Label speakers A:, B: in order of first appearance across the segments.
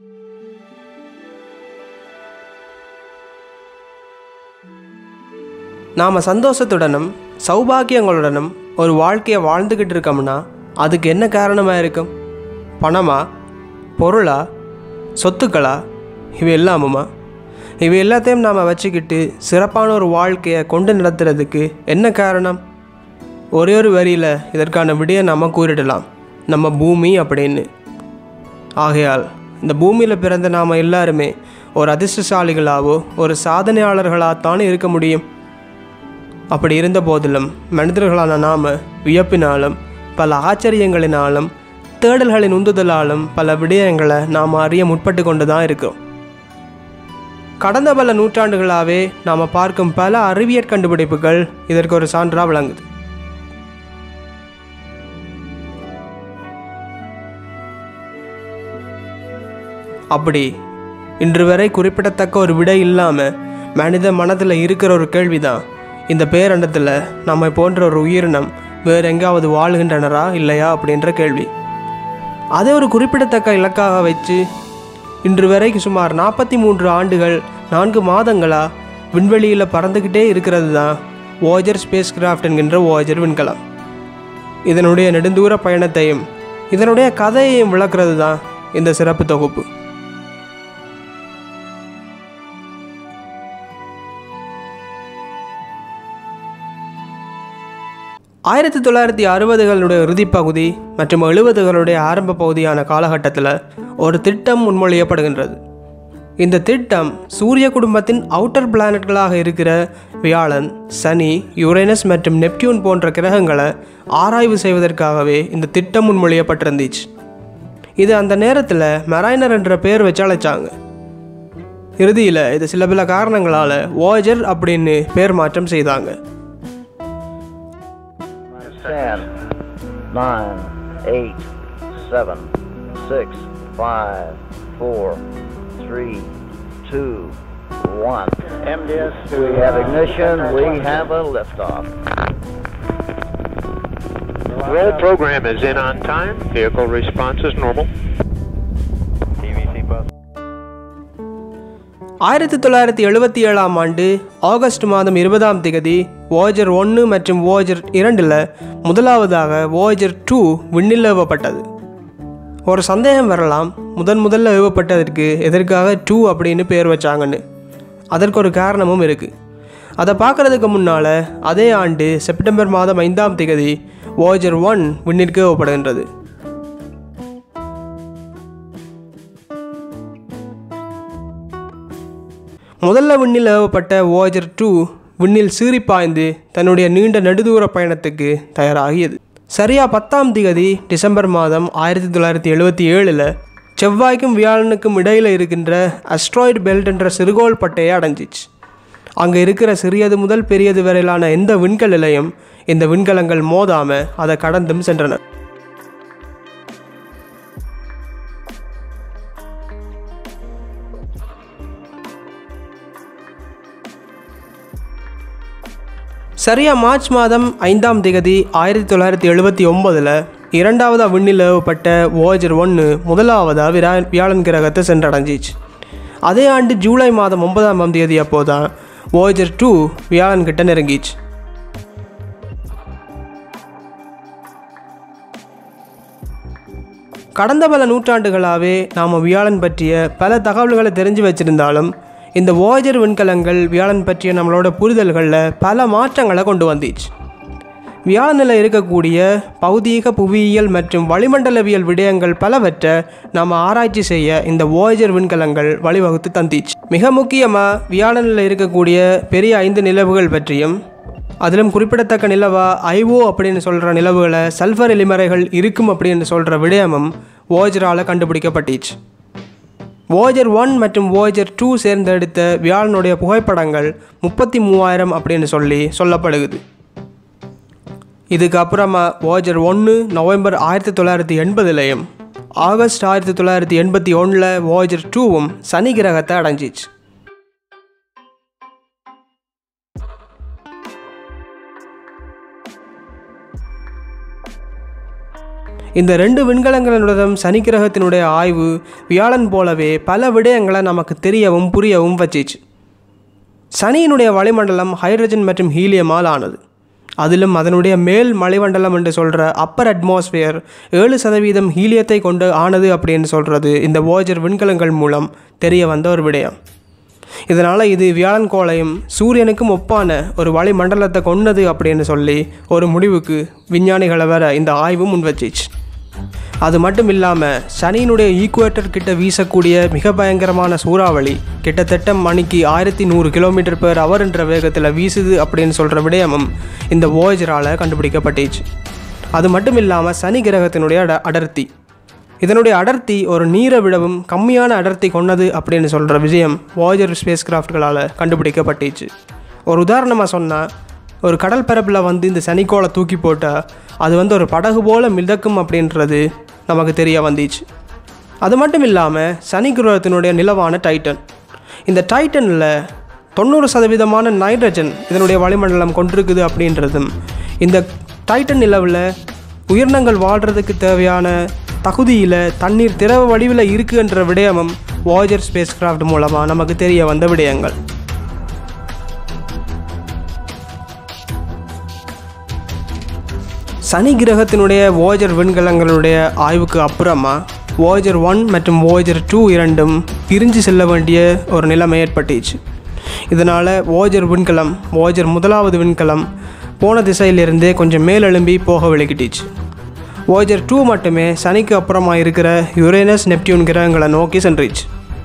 A: நாம் சந்தோஷத்துடனும் சௌபாக்கியங்களுடனும் ஒரு வாழ்க்கையை வாழ்ந்துக்கிட்டு இருக்கோம்னா அதுக்கு என்ன காரணமாக இருக்கும் பணமா பொருளா சொத்துக்களா இவை எல்லாமுமா இவை எல்லாத்தையும் நாம் வச்சுக்கிட்டு சிறப்பான ஒரு வாழ்க்கையை கொண்டு நடத்துறதுக்கு என்ன காரணம் ஒரே ஒரு வரியில் இதற்கான விடையை நம்ம கூறிடலாம் நம்ம பூமி அப்படின்னு ஆகையால் இந்த பூமியில் பிறந்த நாம் எல்லாருமே ஒரு அதிர்ஷ்டசாலிகளாவோ ஒரு சாதனையாளர்களாகத்தானே இருக்க முடியும் அப்படி இருந்த போதிலும் மனிதர்களான நாம் வியப்பினாலும் பல ஆச்சரியங்களினாலும் தேடல்களின் உந்துதலாலும் பல விடயங்களை நாம் அறிய முற்பட்டு கொண்டு தான் இருக்கிறோம் கடந்த பல நூற்றாண்டுகளாகவே நாம் பார்க்கும் பல அறிவியற் கண்டுபிடிப்புகள் இதற்கு ஒரு சான்றாக விளங்குது அப்படி இன்று வரை குறிப்பிடத்தக்க ஒரு விடை இல்லாமல் மனித மனதில் இருக்கிற ஒரு கேள்விதான் இந்த பேரண்டத்தில் நம்மை போன்ற ஒரு உயிரினம் வேறு எங்காவது வாழ்கின்றனரா இல்லையா அப்படின்ற கேள்வி அதை ஒரு குறிப்பிடத்தக்க இலக்காக வச்சு இன்று வரைக்கு சுமார் நாற்பத்தி மூன்று ஆண்டுகள் நான்கு மாதங்களா விண்வெளியில் பறந்துக்கிட்டே இருக்கிறது தான் வாஜர் ஸ்பேஸ் கிராஃப்ட் என்கின்ற வாஜர் விண்கலம் இதனுடைய நெடுந்தூர பயணத்தையும் இதனுடைய கதையையும் விளக்குறது தான் இந்த சிறப்பு தொகுப்பு ஆயிரத்தி தொள்ளாயிரத்தி அறுபதுகளுடைய இறுதிப்பகுதி மற்றும் எழுபதுகளுடைய ஆரம்ப பகுதியான காலகட்டத்தில் ஒரு திட்டம் முன்மொழியப்படுகின்றது இந்த திட்டம் சூரிய குடும்பத்தின் அவுட்டர் பிளானட்களாக இருக்கிற வியாழன் சனி யுரேனஸ் மற்றும் நெப்டியூன் போன்ற கிரகங்களை ஆராய்வு செய்வதற்காகவே இந்த திட்டம் முன்மொழியப்பட்டிருந்துச்சு இது அந்த நேரத்தில் மெரைனர் என்ற பெயர் வச்சு அழைச்சாங்க இறுதியில் இது சில பல காரணங்களால் வாஜர் அப்படின்னு பேர் மாற்றம் செய்தாங்க
B: Ten, nine, eight, seven, six, five, four, three, two, one. MDS, we have ignition. We have a liftoff.
C: Roll program is in on time. Vehicle response is normal.
B: TVC bus.
A: ஆயிரத்தி தொள்ளாயிரத்தி எழுபத்தி ஏழாம் ஆண்டு ஆகஸ்ட் மாதம் இருபதாம் திகதி வாஜர் ஒன்று மற்றும் வாஜர் இரண்டில் முதலாவதாக வாஜர் டூ விண்ணில் ஏவப்பட்டது ஒரு சந்தேகம் வரலாம் முதன் முதல்ல ஏவப்பட்டதற்கு எதற்காக டூ அப்படின்னு பேர் வச்சாங்கன்னு அதற்கு ஒரு காரணமும் இருக்குது அதை பார்க்குறதுக்கு முன்னால் அதே ஆண்டு செப்டம்பர் மாதம் ஐந்தாம் திகதி வாஜர் ஒன் விண்ணிற்கு ஏவப்படுகின்றது முதல்ல விண்ணில் ஏவப்பட்ட வாஜர் டூ விண்ணில் சீறி பாய்ந்து தன்னுடைய நீண்ட நெடுதூர பயணத்துக்கு தயாராகியது சரியா பத்தாம் திகதி டிசம்பர் மாதம் ஆயிரத்தி தொள்ளாயிரத்தி எழுபத்தி ஏழில் செவ்வாய்க்கும் வியாழனுக்கும் இடையில் இருக்கின்ற அஸ்ட்ராய்டு பெல்ட் என்ற சிறுகோள் பட்டையை அடைஞ்சிச்சு அங்கே இருக்கிற சிறியது முதல் பெரியது வரையிலான எந்த விண்கலிலையும் இந்த விண்கலங்கள் மோதாமல் அதை கடந்தும் சென்றன சரியா மார்ச் மாதம் ஐந்தாம் திகதி ஆயிரத்தி தொள்ளாயிரத்தி எழுபத்தி ஒன்பதில் இரண்டாவதாக விண்ணில் ஏவப்பட்ட வாஜர் ஒன்று முதலாவதாக விரா வியாழன் கிரகத்தை சென்றடைஞ்சிச்சு அதே ஆண்டு ஜூலை மாதம் ஒன்பதாம் தேதி அப்போ தான் வாஜர் டூ வியாழன் கிட்ட நெருங்கிச்சு கடந்த பல நூற்றாண்டுகளாகவே நாம் வியாழன் பற்றிய பல தகவல்களை தெரிஞ்சு வச்சிருந்தாலும் இந்த வாஜர் விண்கலங்கள் வியாழன் பற்றிய நம்மளோட புரிதல்களில் பல மாற்றங்களை கொண்டு வந்துச்சு வியாழனில் இருக்கக்கூடிய பௌதீக புவியியல் மற்றும் வளிமண்டலவியல் விடயங்கள் பலவற்றை நாம் ஆராய்ச்சி செய்ய இந்த வாஜர் விண்கலங்கள் வழிவகுத்து தந்திச்சு மிக முக்கியமாக வியாழனில் இருக்கக்கூடிய பெரிய ஐந்து நிலவுகள் பற்றியும் அதிலும் குறிப்பிடத்தக்க நிலவா ஐஓ அப்படின்னு சொல்கிற நிலவுகளை சல்ஃபர் எலிமறைகள் இருக்கும் அப்படின்னு சொல்கிற விடயமும் வாஜரால் கண்டுபிடிக்கப்பட்டுச்சு வாஜர் ஒன் மற்றும் வாஜர் டூ சேர்ந்து எடுத்த வியாழனுடைய புகைப்படங்கள் முப்பத்தி மூவாயிரம் அப்படின்னு சொல்லி சொல்லப்படுகுது இதுக்கு அப்புறமா வாஜர் ஒன்று நவம்பர் ஆயிரத்தி தொள்ளாயிரத்தி எண்பதுலேயும் ஆகஸ்ட் ஆயிரத்தி தொள்ளாயிரத்தி எண்பத்தி ஒன்றில் வாஜர் டூவும் சனி கிரகத்தை அடைஞ்சிச்சு இந்த ரெண்டு விண்கலங்களுடன் சனி கிரகத்தினுடைய ஆய்வு வியாழன் போலவே பல விடயங்களை நமக்கு தெரியவும் புரியவும் வச்சிச்சு சனியினுடைய வளிமண்டலம் ஹைட்ரஜன் மற்றும் ஹீலியமால் ஆனது அதிலும் அதனுடைய மேல் மலைமண்டலம் என்று சொல்கிற அப்பர் அட்மாஸ்பியர் ஏழு சதவீதம் ஹீலியத்தை கொண்டு ஆனது அப்படின்னு சொல்கிறது இந்த வோஜர் விண்கலங்கள் மூலம் தெரிய வந்த ஒரு விடயம் இதனால் இது வியாழன் கோளையும் சூரியனுக்கும் ஒப்பான ஒரு வளிமண்டலத்தை கொண்டது அப்படின்னு சொல்லி ஒரு முடிவுக்கு விஞ்ஞானிகளை வர இந்த ஆய்வு முன்வச்சிச்சு அது மட்டும் இல்லாமல் சனியினுடைய ஈக்குவேட்டர் கிட்ட வீசக்கூடிய மிக பயங்கரமான சூறாவளி கிட்டத்தட்ட மணிக்கு ஆயிரத்தி நூறு கிலோமீட்டர் பேர் அவர் என்ற வேகத்தில் வீசுது அப்படின்னு சொல்கிற விடயமும் இந்த வோஜரால் கண்டுபிடிக்கப்பட்டுச்சு அது மட்டும் இல்லாமல் சனி கிரகத்தினுடைய அட அடர்த்தி இதனுடைய அடர்த்தி ஒரு நீரை விடவும் கம்மியான அடர்த்தி கொண்டது அப்படின்னு சொல்கிற விஷயம் வாஜர் ஸ்பேஸ் கிராஃப்ட்களால் கண்டுபிடிக்கப்பட்டுச்சு ஒரு உதாரணமாக சொன்னால் ஒரு கடல் பரப்பில் வந்து இந்த சனிக்கோளை தூக்கி போட்டால் அது வந்து ஒரு படகு போல மிதக்கும் அப்படின்றது நமக்கு தெரிய வந்துச்சு அது மட்டும் இல்லாமல் சனி கிரகத்தினுடைய நிலவான டைட்டன் இந்த டைட்டனில் தொண்ணூறு சதவீதமான நைட்ரஜன் இதனுடைய வளிமண்டலம் கொண்டிருக்குது அப்படின்றதும் இந்த டைட்டன் நிலவில் உயிரினங்கள் வாழ்கிறதுக்கு தேவையான தகுதியில் தண்ணீர் திரவ வடிவில் இருக்குன்ற விடயமும் வாஜர் ஸ்பேஸ் கிராஃப்ட் மூலமாக நமக்கு தெரிய வந்த விடயங்கள் சனி கிரகத்தினுடைய வோஜர் விண்கலங்களுடைய ஆய்வுக்கு அப்புறமா வோஜர் ஒன் மற்றும் வோஜர் டூ இரண்டும் பிரிஞ்சு செல்ல வேண்டிய ஒரு நிலைமை ஏற்பட்டுச்சு இதனால் வோஜர் விண்கலம் வோஜர் முதலாவது விண்கலம் போன திசையிலிருந்தே கொஞ்சம் மேலெழும்பி போக விளக்கிட்டுச்சு வோஜர் டூ மட்டுமே சனிக்கு அப்புறமா இருக்கிற யுரேனஸ் நெப்டியூன் கிரகங்களை நோக்கி சென்றுச்சு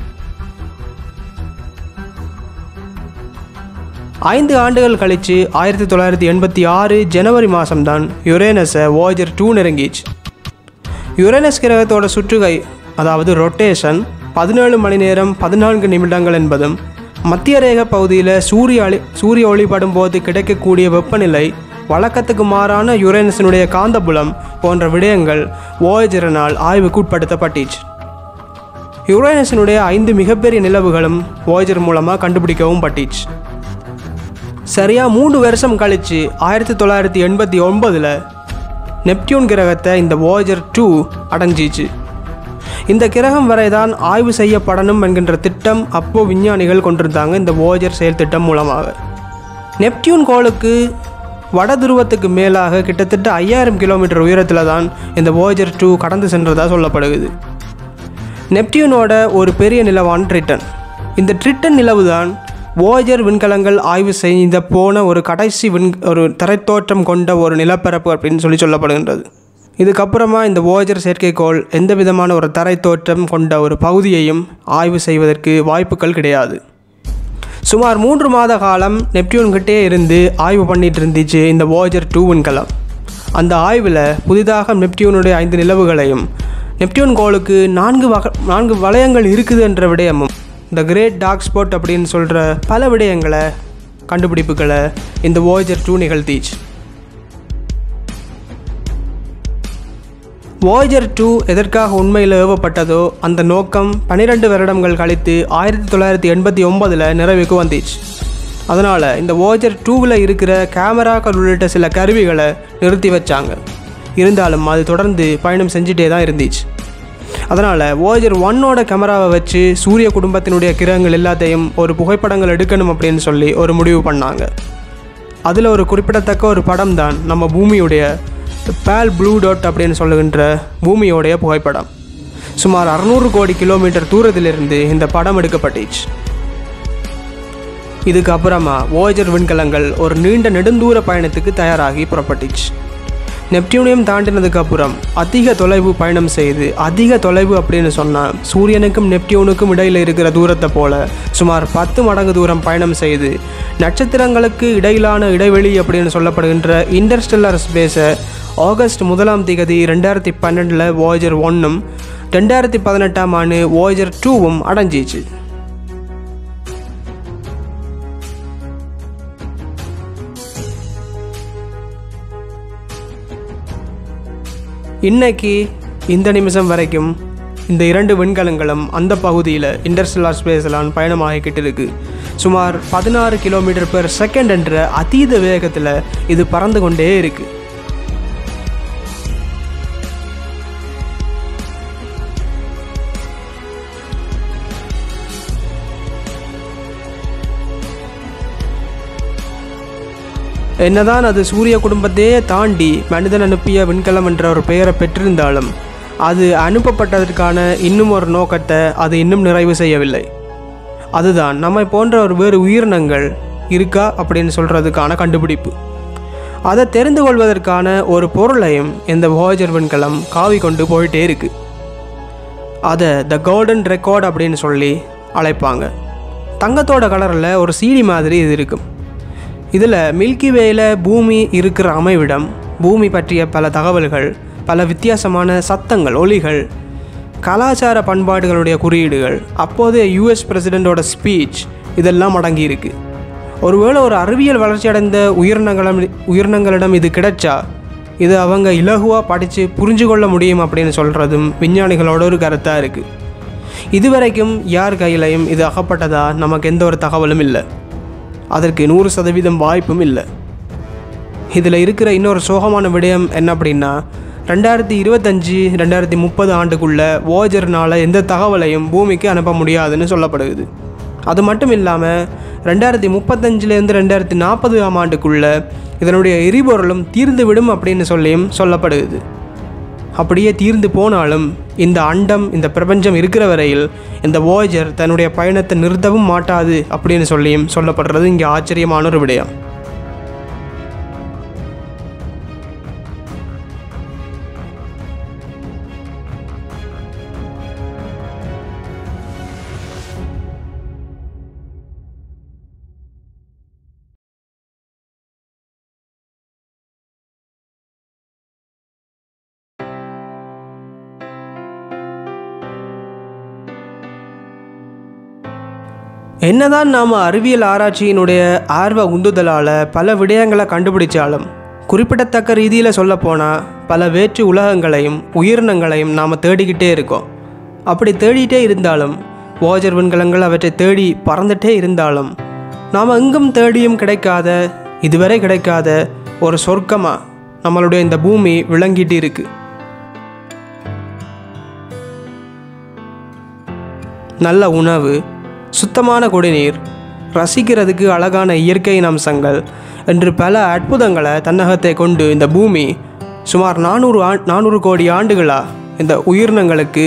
A: ஐந்து ஆண்டுகள் கழித்து ஆயிரத்தி தொள்ளாயிரத்தி எண்பத்தி ஆறு ஜனவரி மாதம்தான் யுரேனஸை வோஜர் டூ நெருங்கிச்சு யுரேனஸ் கிரகத்தோட சுற்றுகை அதாவது ரொட்டேஷன் பதினேழு மணி நேரம் பதினான்கு நிமிடங்கள் என்பதும் மத்திய ரேக பகுதியில் சூரிய ஒளி சூரிய ஒளிப்படும் போது கிடைக்கக்கூடிய வெப்பநிலை வழக்கத்துக்கு மாறான யுரேனஸினுடைய காந்தபுலம் போன்ற விடயங்கள் வோயஜரனால் ஆய்வுக்கு உட்படுத்தப்பட்டுச்சு யுரேனஸினுடைய ஐந்து மிகப்பெரிய நிலவுகளும் வோயஜர் மூலமாக கண்டுபிடிக்கவும் பட்டுச்சு சரியாக மூன்று வருஷம் கழித்து ஆயிரத்தி தொள்ளாயிரத்தி எண்பத்தி ஒன்பதில் நெப்டியூன் கிரகத்தை இந்த வோஜர் டூ அடைஞ்சிச்சு இந்த கிரகம் வரை தான் ஆய்வு செய்யப்படணும் என்கின்ற திட்டம் அப்போ விஞ்ஞானிகள் கொண்டிருந்தாங்க இந்த வோஜர் செயல் திட்டம் மூலமாக நெப்டியூன் கோளுக்கு வட துருவத்துக்கு மேலாக கிட்டத்தட்ட ஐயாயிரம் கிலோமீட்டர் உயரத்தில் தான் இந்த வோஜர் டூ கடந்து சென்றதாக சொல்லப்படுகிறது நெப்டியூனோட ஒரு பெரிய நிலவான ட்ரிட்டன் இந்த ட்ரிட்டன் நிலவு தான் வோஜர் விண்கலங்கள் ஆய்வு செய்த போன ஒரு கடைசி விண் ஒரு தரைத்தோற்றம் கொண்ட ஒரு நிலப்பரப்பு அப்படின்னு சொல்லி சொல்லப்படுகின்றது இதுக்கப்புறமா இந்த வோஜர் செயற்கைக்கோள் எந்த விதமான ஒரு தரைத்தோற்றம் கொண்ட ஒரு பகுதியையும் ஆய்வு செய்வதற்கு வாய்ப்புகள் கிடையாது சுமார் மூன்று மாத காலம் நெப்டியூன் கிட்டே இருந்து ஆய்வு பண்ணிட்டு இருந்துச்சு இந்த வோஜர் டூ விண்கலம் அந்த ஆய்வில் புதிதாக நெப்டியூனுடைய ஐந்து நிலவுகளையும் நெப்டியூன் கோளுக்கு நான்கு வக நான்கு வளையங்கள் இருக்குது என்ற விடயமும் இந்த கிரேட் டார்க் ஸ்பாட் அப்படின்னு சொல்கிற பல விடயங்களை கண்டுபிடிப்புகளை இந்த வோஜர் டூ நிகழ்த்திச்சு வோஜர் டூ எதற்காக உண்மையில் ஏவப்பட்டதோ அந்த நோக்கம் பன்னிரெண்டு வருடங்கள் கழித்து ஆயிரத்தி தொள்ளாயிரத்தி எண்பத்தி ஒன்பதில் நிறைவுக்கு வந்துச்சு அதனால் இந்த வோஜர் டூவில் இருக்கிற கேமராக்கள் உள்ளிட்ட சில கருவிகளை நிறுத்தி வச்சாங்க இருந்தாலும் அது தொடர்ந்து பயணம் செஞ்சுட்டே தான் இருந்துச்சு அதனால் வோஜர் ஒன்னோட கேமராவை வச்சு சூரிய குடும்பத்தினுடைய கிரகங்கள் எல்லாத்தையும் ஒரு புகைப்படங்கள் எடுக்கணும் அப்படின்னு சொல்லி ஒரு முடிவு பண்ணாங்க அதில் ஒரு குறிப்பிடத்தக்க ஒரு படம் தான் நம்ம பூமியுடைய பேல் ப்ளூ டாட் அப்படின்னு சொல்லுகின்ற பூமியோடைய புகைப்படம் சுமார் அறுநூறு கோடி கிலோமீட்டர் தூரத்திலிருந்து இந்த படம் எடுக்கப்பட்டுச்சு இதுக்கு அப்புறமா வோஜர் விண்கலங்கள் ஒரு நீண்ட நெடுந்தூர பயணத்துக்கு தயாராகி புறப்பட்டுச்சு நெப்டியூனியம் தாண்டினதுக்கு அப்புறம் அதிக தொலைவு பயணம் செய்து அதிக தொலைவு அப்படின்னு சொன்னால் சூரியனுக்கும் நெப்டியூனுக்கும் இடையில் இருக்கிற தூரத்தை போல சுமார் பத்து மடங்கு தூரம் பயணம் செய்து நட்சத்திரங்களுக்கு இடையிலான இடைவெளி அப்படின்னு சொல்லப்படுகின்ற இன்டர்ஸ்டெல்லர் ஸ்பேஸை ஆகஸ்ட் முதலாம் திகதி ரெண்டாயிரத்தி பன்னெண்டில் வோஜர் ஒன்றும் ரெண்டாயிரத்தி பதினெட்டாம் ஆண்டு வோஜர் டூவும் அடைஞ்சிச்சு இன்னைக்கு இந்த நிமிஷம் வரைக்கும் இந்த இரண்டு விண்கலங்களும் அந்த பகுதியில் இன்டர்ஸ்டெல்லார் ஸ்பேஸ்லான் பயணமாகிக்கிட்டு இருக்கு சுமார் பதினாறு கிலோமீட்டர் பெர் செகண்ட் என்ற அதீத வேகத்தில் இது பறந்து கொண்டே இருக்கு என்னதான் அது சூரிய குடும்பத்தையே தாண்டி மனிதன் அனுப்பிய விண்கலம் என்ற ஒரு பெயரை பெற்றிருந்தாலும் அது அனுப்பப்பட்டதற்கான இன்னும் ஒரு நோக்கத்தை அது இன்னும் நிறைவு செய்யவில்லை அதுதான் நம்மை போன்ற ஒரு வேறு உயிரினங்கள் இருக்கா அப்படின்னு சொல்கிறதுக்கான கண்டுபிடிப்பு அதை தெரிந்து கொள்வதற்கான ஒரு பொருளையும் இந்த வாஜர் விண்கலம் காவி கொண்டு போயிட்டே இருக்கு அதை த கோல்டன் ரெக்கார்ட் அப்படின்னு சொல்லி அழைப்பாங்க தங்கத்தோட கலரில் ஒரு சீடி மாதிரி இது இருக்கும் இதில் மில்கி வேல பூமி இருக்கிற அமைவிடம் பூமி பற்றிய பல தகவல்கள் பல வித்தியாசமான சத்தங்கள் ஒலிகள் கலாச்சார பண்பாடுகளுடைய குறியீடுகள் அப்போதைய யூஎஸ் பிரசிடெண்ட்டோட ஸ்பீச் இதெல்லாம் அடங்கியிருக்கு ஒருவேளை ஒரு அறிவியல் வளர்ச்சியடைந்த உயிரினங்களிடம் உயிரினங்களிடம் இது கிடைச்சா இது அவங்க இலகுவாக படித்து புரிஞ்சு கொள்ள முடியும் அப்படின்னு சொல்கிறதும் விஞ்ஞானிகளோட ஒரு கருத்தாக இருக்குது இதுவரைக்கும் யார் கையிலையும் இது அகப்பட்டதா நமக்கு எந்த ஒரு தகவலும் இல்லை அதற்கு நூறு சதவீதம் வாய்ப்பும் இல்லை இதில் இருக்கிற இன்னொரு சோகமான விடயம் என்ன அப்படின்னா ரெண்டாயிரத்தி இருபத்தஞ்சி ரெண்டாயிரத்தி முப்பது ஆண்டுக்குள்ள ஓஜர்னால் எந்த தகவலையும் பூமிக்கு அனுப்ப முடியாதுன்னு சொல்லப்படுது அது மட்டும் இல்லாமல் ரெண்டாயிரத்தி முப்பத்தஞ்சிலேருந்து ரெண்டாயிரத்தி நாற்பது ஆம் ஆண்டுக்குள்ள இதனுடைய எரிபொருளும் தீர்ந்து விடும் அப்படின்னு சொல்லியும் சொல்லப்படுது அப்படியே தீர்ந்து போனாலும் இந்த அண்டம் இந்த பிரபஞ்சம் இருக்கிற வரையில் இந்த voyager தன்னுடைய பயணத்தை நிறுத்தவும் மாட்டாது அப்படின்னு சொல்லியும் சொல்லப்படுறது இங்கே ஆச்சரியமான ஒரு விடயம் என்னதான் நாம் அறிவியல் ஆராய்ச்சியினுடைய ஆர்வ உந்துதலால் பல விடயங்களை கண்டுபிடிச்சாலும் குறிப்பிடத்தக்க ரீதியில் சொல்லப்போனால் பல வேற்று உலகங்களையும் உயிரினங்களையும் நாம் தேடிக்கிட்டே இருக்கோம் அப்படி தேடிட்டே இருந்தாலும் ஓஜர் விண்கலங்கள் அவற்றை தேடி பறந்துட்டே இருந்தாலும் நாம் எங்கும் தேடியும் கிடைக்காத இதுவரை கிடைக்காத ஒரு சொர்க்கமாக நம்மளுடைய இந்த பூமி விளங்கிட்டு இருக்கு நல்ல உணவு சுத்தமான குடிநீர் ரசிக்கிறதுக்கு அழகான இயற்கையின் அம்சங்கள் என்று பல அற்புதங்களை தன்னகத்தை கொண்டு இந்த பூமி சுமார் நானூறு ஆ நானூறு கோடி ஆண்டுகளாக இந்த உயிரினங்களுக்கு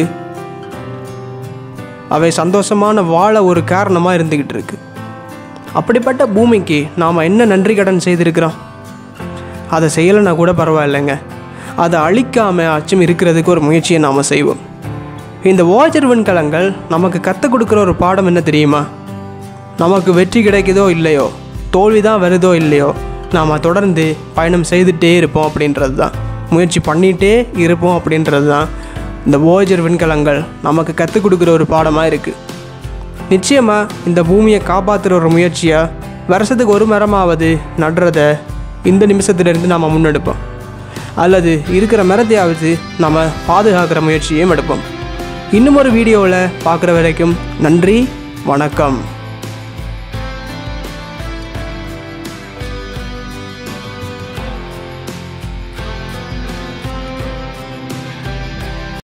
A: அவை சந்தோஷமான வாழ ஒரு காரணமாக இருந்துக்கிட்டு இருக்கு அப்படிப்பட்ட பூமிக்கு நாம் என்ன நன்றி கடன் செய்திருக்கிறோம் அதை செய்யலைன்னா கூட பரவாயில்லைங்க அதை அழிக்காமல் அச்சம் இருக்கிறதுக்கு ஒரு முயற்சியை நாம் செய்வோம் இந்த வாஜர் விண்கலங்கள் நமக்கு கற்றுக் கொடுக்குற ஒரு பாடம் என்ன தெரியுமா நமக்கு வெற்றி கிடைக்குதோ இல்லையோ தோல்வி தான் வருதோ இல்லையோ நாம் தொடர்ந்து பயணம் செய்துட்டே இருப்போம் அப்படின்றது தான் முயற்சி பண்ணிகிட்டே இருப்போம் அப்படின்றது தான் இந்த வாஜர் விண்கலங்கள் நமக்கு கற்றுக் கொடுக்குற ஒரு பாடமாக இருக்குது நிச்சயமாக இந்த பூமியை காப்பாற்றுற ஒரு முயற்சியாக வருஷத்துக்கு ஒரு மரமாவது நடுறத இந்த நிமிஷத்துலேருந்து நாம் முன்னெடுப்போம் அல்லது இருக்கிற மரத்தையாவது நம்ம பாதுகாக்கிற முயற்சியையும் எடுப்போம் இன்னும் ஒரு வீடியோவில் பார்க்குற வரைக்கும் நன்றி வணக்கம்